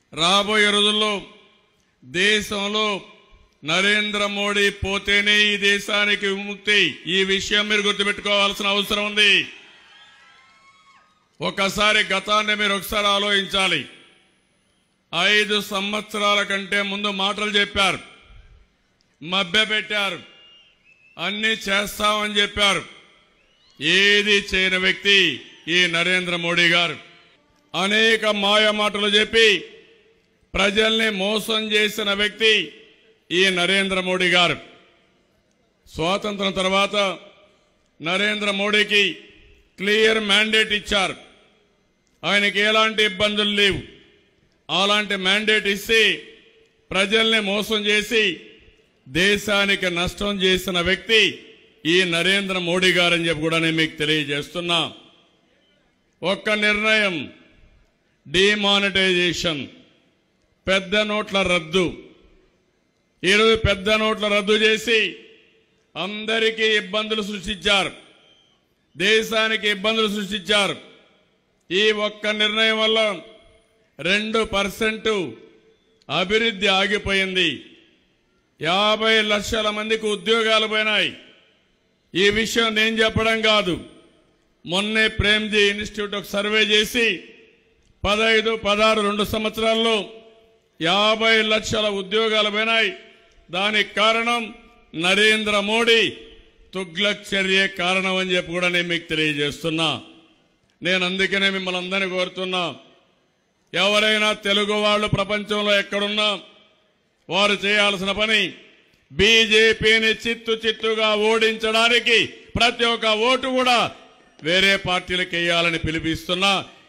రాబోయే రోజుల్లో దేశంలో నరేంద్ర మోడీ పోతేనే ఈ దేశానికి విముక్తి ఈ విషయం మీరు గుర్తుపెట్టుకోవాల్సిన అవసరం ఉంది ఒకసారి గతాన్ని మీరు ఒకసారి ఆలోచించాలి ఐదు సంవత్సరాల కంటే ముందు మాటలు చెప్పారు మభ్యపెట్టారు అన్ని చేస్తామని చెప్పారు ఏది చేయని వ్యక్తి ఈ నరేంద్ర మోడీ గారు అనేక మాయ మాటలు చెప్పి ప్రజల్ని మోసం చేసిన వ్యక్తి ఈ నరేంద్ర మోడీ గారు స్వాతంత్రం తర్వాత నరేంద్ర మోడీకి క్లియర్ మ్యాండేట్ ఇచ్చారు ఆయనకి ఎలాంటి ఇబ్బందులు లేవు అలాంటి మ్యాండేట్ ఇస్తే ప్రజల్ని మోసం చేసి దేశానికి నష్టం చేసిన వ్యక్తి ఈ నరేంద్ర మోడీ గారని చెప్పి కూడా నేను మీకు తెలియజేస్తున్నా ఒక్క నిర్ణయం డిమానిటైజేషన్ పెద్ద నోట్ల రద్దు ఈరోజు పెద్ద నోట్ల రద్దు చేసి అందరికీ ఇబ్బందులు సృష్టించారు దేశానికి ఇబ్బందులు సృష్టించారు ఈ ఒక్క నిర్ణయం వల్ల రెండు పర్సెంట్ అభివృద్ధి ఆగిపోయింది యాభై లక్షల మందికి ఉద్యోగాలు పోయినాయి ఈ విషయం నేను చెప్పడం కాదు మొన్నే ప్రేమ్జీ ఇన్స్టిట్యూట్ ఒక సర్వే చేసి పదహైదు పదహారు రెండు సంవత్సరాల్లో యాభై లక్షల ఉద్యోగాలు పోయినాయి దానికి కారణం నరేంద్ర మోడీ తుగ్లక్ చర్య కారణం అని చెప్పి కూడా నేను మీకు తెలియజేస్తున్నా నేను అందుకనే మిమ్మల్ని అందరినీ కోరుతున్నా ఎవరైనా తెలుగు వాళ్ళు ప్రపంచంలో ఎక్కడున్నా వారు చేయాల్సిన పని బీజేపీని చిత్తు చిత్తుగా ఓడించడానికి ప్రతి ఒక్క ఓటు కూడా వేరే పార్టీలకు వేయాలని పిలిపిస్తున్నా